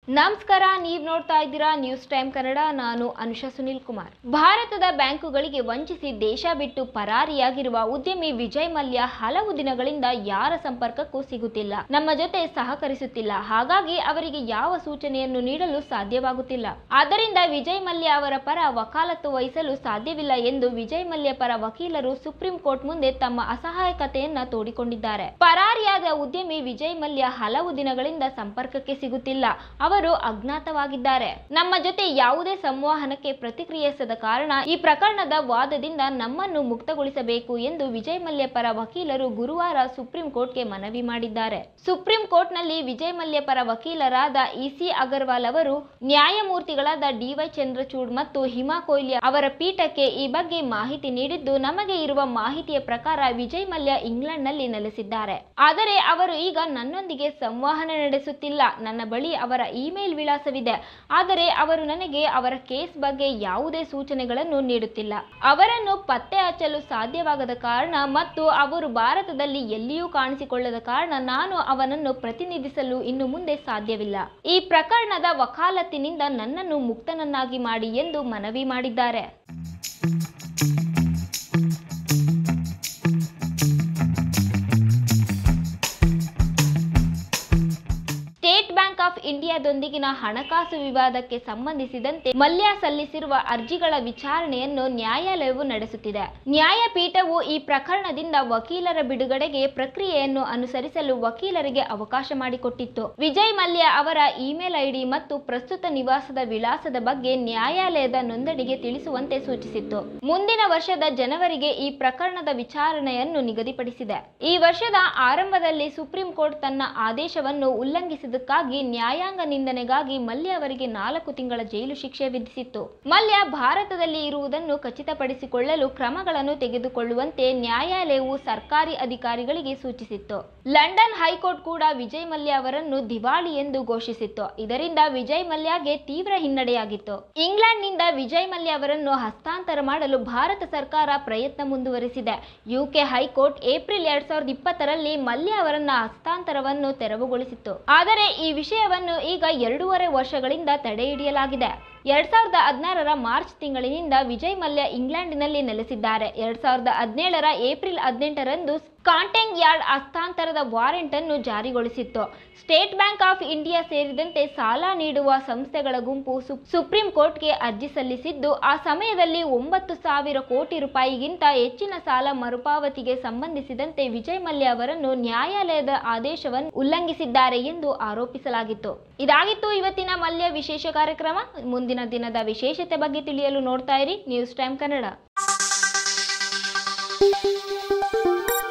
ನಮಸ್ಕಾರ ನೀವು ನೋಡ್ತಾ ಇದ್ದೀರಾ ನ್ಯೂಸ್ ಟೈಮ್ ಕನ್ನಡ ನಾನು ಅನುಷಾ ಸುನಿಲ್ ಕುಮಾರ್ ಭಾರತದ ಬ್ಯಾಂಕುಗಳಿಗೆ ವಂಚಿಸಿ ದೇಶ ಬಿಟ್ಟು ಪರಾರಿಯಾಗಿರುವ ಉದ್ಯಮಿ ವಿಜಯ್ ಮಲ್ಯ ಹಲವು ದಿನಗಳಿಂದ ಯಾರ ಸಂಪರ್ಕಕ್ಕೂ ಸಿಗುತ್ತಿಲ್ಲ ನಮ್ಮ ಜೊತೆ ಸಹಕರಿಸುತ್ತಿಲ್ಲ ಹಾಗಾಗಿ ಅವರಿಗೆ ಯಾವ ಸೂಚನೆಯನ್ನು ನೀಡಲು ಸಾಧ್ಯವಾಗುತ್ತಿಲ್ಲ ಆದ್ದರಿಂದ ವಿಜಯ್ ಮಲ್ಯ ಅವರ ಪರ ವಕಾಲತ್ತು ವಹಿಸಲು ಸಾಧ್ಯವಿಲ್ಲ ಎಂದು ವಿಜಯ್ ಮಲ್ಯ ಪರ ವಕೀಲರು ಸುಪ್ರೀಂ ಕೋರ್ಟ್ ಮುಂದೆ ತಮ್ಮ ಅಸಹಾಯಕತೆಯನ್ನ ತೋಡಿಕೊಂಡಿದ್ದಾರೆ ಪರಾರಿಯಾದ ಉದ್ಯಮಿ ವಿಜಯ್ ಮಲ್ಯ ಹಲವು ದಿನಗಳಿಂದ ಸಂಪರ್ಕಕ್ಕೆ ಸಿಗುತ್ತಿಲ್ಲ ಅವರು ಅಜ್ಞಾತವಾಗಿದ್ದಾರೆ ನಮ್ಮ ಜೊತೆ ಯಾವುದೇ ಸಂವಹನಕ್ಕೆ ಪ್ರತಿಕ್ರಿಯಿಸದ ಕಾರಣ ಈ ಪ್ರಕರಣದ ವಾದದಿಂದ ನಮ್ಮನ್ನು ಮುಕ್ತಗೊಳಿಸಬೇಕು ಎಂದು ವಿಜಯ್ ಮಲ್ಯ ಪರ ವಕೀಲರು ಗುರುವಾರ ಸುಪ್ರೀಂ ಕೋರ್ಟ್ಗೆ ಮನವಿ ಮಾಡಿದ್ದಾರೆ ಸುಪ್ರೀಂ ಕೋರ್ಟ್ನಲ್ಲಿ ವಿಜಯ್ ಮಲ್ಯ ಪರ ವಕೀಲರಾದ ಇಸಿ ಅಗರ್ವಾಲ್ ಅವರು ನ್ಯಾಯಮೂರ್ತಿಗಳಾದ ಡಿವೈ ಚಂದ್ರಚೂಡ್ ಮತ್ತು ಹಿಮಾ ಕೊಹ್ಲಿ ಅವರ ಪೀಠಕ್ಕೆ ಈ ಬಗ್ಗೆ ಮಾಹಿತಿ ನೀಡಿದ್ದು ನಮಗೆ ಇರುವ ಮಾಹಿತಿಯ ಪ್ರಕಾರ ವಿಜಯ್ ಮಲ್ಯ ಇಂಗ್ಲೆಂಡ್ನಲ್ಲಿ ನೆಲೆಸಿದ್ದಾರೆ ಆದರೆ ಅವರು ಈಗ ನನ್ನೊಂದಿಗೆ ಸಂವಹನ ನಡೆಸುತ್ತಿಲ್ಲ ನನ್ನ ಬಳಿ ಅವರ ಇಮೇಲ್ ವಿಳಾಸವಿದೆ ಆದರೆ ಅವರು ನನಗೆ ಅವರ ಕೇಸ್ ಬಗ್ಗೆ ಯಾವುದೇ ಸೂಚನೆಗಳನ್ನು ನೀಡುತ್ತಿಲ್ಲ ಅವರನ್ನು ಪತ್ತೆ ಹಚ್ಚಲು ಸಾಧ್ಯವಾಗದ ಕಾರಣ ಮತ್ತು ಅವರು ಭಾರತದಲ್ಲಿ ಎಲ್ಲಿಯೂ ಕಾಣಿಸಿಕೊಳ್ಳದ ಕಾರಣ ನಾನು ಅವನನ್ನು ಪ್ರತಿನಿಧಿಸಲು ಇನ್ನು ಮುಂದೆ ಸಾಧ್ಯವಿಲ್ಲ ಈ ಪ್ರಕರಣದ ವಕಾಲತ್ತಿನಿಂದ ನನ್ನನ್ನು ಮುಕ್ತನನ್ನಾಗಿ ಮಾಡಿ ಎಂದು ಮನವಿ ಮಾಡಿದ್ದಾರೆ ಸ್ಟೇಟ್ ಬ್ಯಾಂಕ್ ಆಫ್ ಇಂಡಿಯಾದೊಂದಿಗಿನ ಹಣಕಾಸು ವಿವಾದಕ್ಕೆ ಸಂಬಂಧಿಸಿದಂತೆ ಮಲ್ಯ ಸಲ್ಲಿಸಿರುವ ಅರ್ಜಿಗಳ ವಿಚಾರಣೆಯನ್ನು ನ್ಯಾಯಾಲಯವು ನಡೆಸುತ್ತಿದೆ ನ್ಯಾಯಪೀಠವು ಈ ಪ್ರಕರಣದಿಂದ ವಕೀಲರ ಬಿಡುಗಡೆಗೆ ಪ್ರಕ್ರಿಯೆಯನ್ನು ಅನುಸರಿಸಲು ವಕೀಲರಿಗೆ ಅವಕಾಶ ಮಾಡಿಕೊಟ್ಟಿತ್ತು ವಿಜಯ್ ಮಲ್ಯ ಅವರ ಇಮೇಲ್ ಐಡಿ ಮತ್ತು ಪ್ರಸ್ತುತ ನಿವಾಸದ ವಿಳಾಸದ ಬಗ್ಗೆ ನ್ಯಾಯಾಲಯದ ನೋಂದಣಿಗೆ ತಿಳಿಸುವಂತೆ ಸೂಚಿಸಿತ್ತು ಮುಂದಿನ ವರ್ಷದ ಜನವರಿಗೆ ಈ ಪ್ರಕರಣದ ವಿಚಾರಣೆಯನ್ನು ನಿಗದಿಪಡಿಸಿದೆ ಈ ವರ್ಷದ ಆರಂಭದಲ್ಲಿ ಸುಪ್ರೀಂ ಕೋರ್ಟ್ ತನ್ನ ಆದೇಶವನ್ನು ಉಲ್ಲಂಘಿಸಿದ್ದಕ್ಕಾಗಿ ನ್ಯಾಯಾಂಗ ನಿಂದನೆಗಾಗಿ ಮಲ್ಯ ಅವರಿಗೆ ನಾಲ್ಕು ತಿಂಗಳ ಜೈಲು ಶಿಕ್ಷೆ ವಿಧಿಸಿತ್ತು ಮಲ್ಯ ಭಾರತದಲ್ಲಿ ಇರುವುದನ್ನು ಖಚಿತಪಡಿಸಿಕೊಳ್ಳಲು ಕ್ರಮಗಳನ್ನು ತೆಗೆದುಕೊಳ್ಳುವಂತೆ ನ್ಯಾಯಾಲಯವು ಸರ್ಕಾರಿ ಅಧಿಕಾರಿಗಳಿಗೆ ಸೂಚಿಸಿತ್ತು ಲಂಡನ್ ಹೈಕೋರ್ಟ್ ಕೂಡ ವಿಜಯ್ ಮಲ್ಯ ಅವರನ್ನು ದಿವಾಳಿ ಎಂದು ಘೋಷಿಸಿತ್ತು ಇದರಿಂದ ವಿಜಯ್ ಮಲ್ಯಗೆ ತೀವ್ರ ಹಿನ್ನಡೆಯಾಗಿತ್ತು ಇಂಗ್ಲೆಂಡ್ನಿಂದ ವಿಜಯ್ ಮಲ್ಯ ಅವರನ್ನು ಹಸ್ತಾಂತರ ಮಾಡಲು ಭಾರತ ಸರ್ಕಾರ ಪ್ರಯತ್ನ ಮುಂದುವರಿಸಿದೆ ಯುಕೆ ಹೈಕೋರ್ಟ್ ಏಪ್ರಿಲ್ ಎರಡ್ ಸಾವಿರದ ಇಪ್ಪತ್ತರಲ್ಲಿ ಮಲ್ಯ ಅವರನ್ನ ಹಸ್ತಾಂತರವನ್ನು ತೆರವುಗೊಳಿಸಿತ್ತು ಆದರೆ ಈ ವಿಷಯವನ್ನು ಈಗ ಎರಡೂವರೆ ವರ್ಷಗಳಿಂದ ತಡೆಹಿಡಿಯಲಾಗಿದೆ ಎರಡ್ ಸಾವಿರದ ಹದಿನಾರರ ಮಾರ್ಚ್ ತಿಂಗಳಿನಿಂದ ವಿಜಯ್ ಮಲ್ಯ ಇಂಗ್ಲೆಂಡಿನಲ್ಲಿ ನೆಲೆಸಿದ್ದಾರೆ ಎರಡ್ ಸಾವಿರದ ಹದಿನೇಳರ ಏಪ್ರಿಲ್ ಹದಿನೆಂಟರಂದು ಕಾಂಟೆಂಗ್ ಯಾರ್ಡ್ ಹಸ್ತಾಂತರದ ವಾರೆಂಟ್ ಅನ್ನು ಜಾರಿಗೊಳಿಸಿತ್ತು ಸ್ಟೇಟ್ ಬ್ಯಾಂಕ್ ಆಫ್ ಇಂಡಿಯಾ ಸೇರಿದಂತೆ ಸಾಲ ನೀಡುವ ಸಂಸ್ಥೆಗಳ ಗುಂಪು ಸು- ಸುಪ್ರೀಂ ಕೋರ್ಟ್ಗೆ ಅರ್ಜಿ ಸಲ್ಲಿಸಿದ್ದು ಆ ಸಮಯದಲ್ಲಿ ಒಂಬತ್ತು ಸಾವಿರ ಕೋಟಿ ರೂಪಾಯಿಗಿಂತ ಹೆಚ್ಚಿನ ಸಾಲ ಮರುಪಾವತಿಗೆ ಸಂಬಂಧಿಸಿದಂತೆ ವಿಜಯ್ ಮಲ್ಯ ಅವರನ್ನು ನ್ಯಾಯಾಲಯದ ಆದೇಶವನ್ನು ಉಲ್ಲಂಘಿಸಿದ್ದಾರೆ ಎಂದು ಆರೋಪಿಸಲಾಗಿತ್ತು ಇದಾಗಿತ್ತು ಇವತ್ತಿನ ಮಲ್ಯ ವಿಶೇಷ ಕಾರ್ಯಕ್ರಮ ಮುಂದಿನ ದಿನದ ವಿಶೇಷತೆ ಬಗ್ಗೆ ತಿಳಿಯಲು ನೋಡ್ತಾ ಇರಿ ನ್ಯೂಸ್ ಟೈಮ್ ಕನ್ನಡ